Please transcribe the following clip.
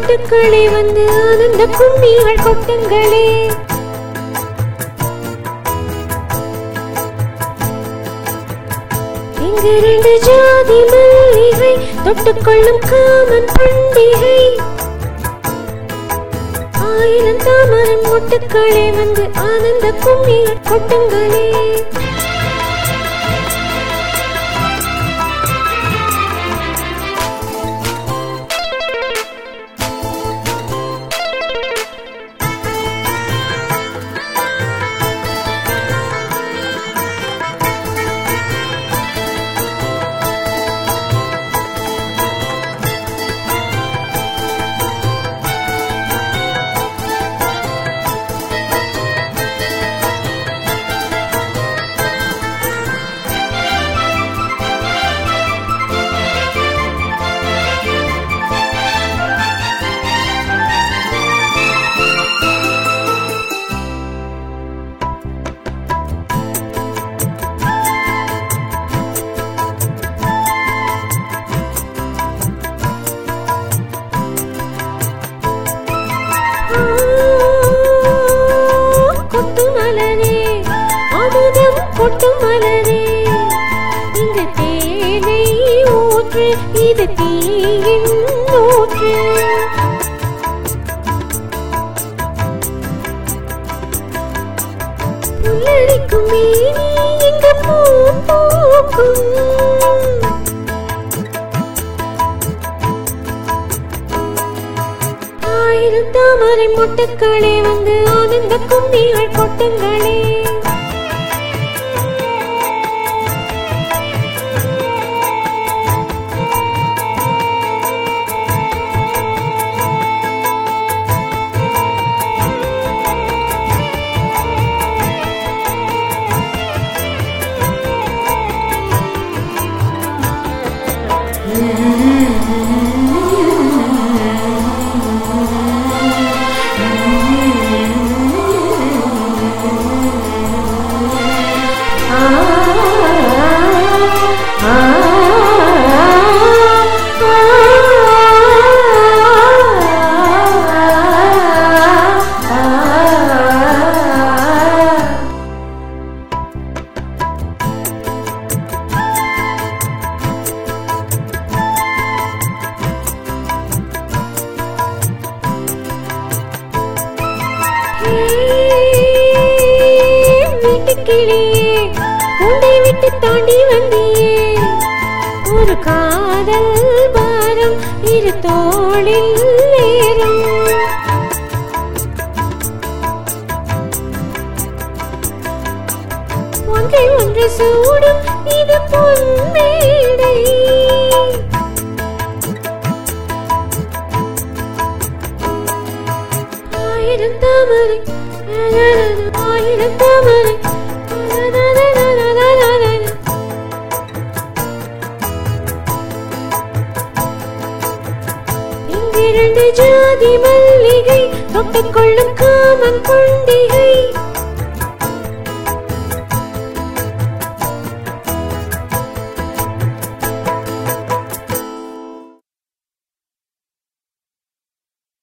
மொட்டுக்களே வந்து ஆனந்த கும்மிகள் கொட்டுங்களே இங்கு ரெண்டு ஜாதி மல்லிகை தொட்டுக்கொள்ளும் காமன் பண்டிகை ஆயிரம் தாமரை மொட்டுக்களே வந்து ஆனந்த கும்மிகள் கொட்டுங்களே கொட்டு மலரே அமுதம் கொட்டு மலரே இங்கு தேனை ஊற்று இது தீயின் ஊற்று புல்லரிக்கும் மேனி இங்கு பூ பூக்கும் ஆயிரம் தாமரை மொட்டுக்களே வந்து ஆனந்த கும்மிகள் கொட்டுங்களே வீட்டுக்கிளியே உண்டை விட்டு தாண்டி வந்தியே ஒரு காதல் பாரம் இரு தோளில் நேரம் ஒன்றை ஒன்று சூடும் இது பொன்மேடை ஆயிரம் தாமரை ஆயிரம் தாமரை இங்கிரண்டு ஜாதி மல்லிகை தொட்டுக்கொள்ளும் காமன் கொண்டிகை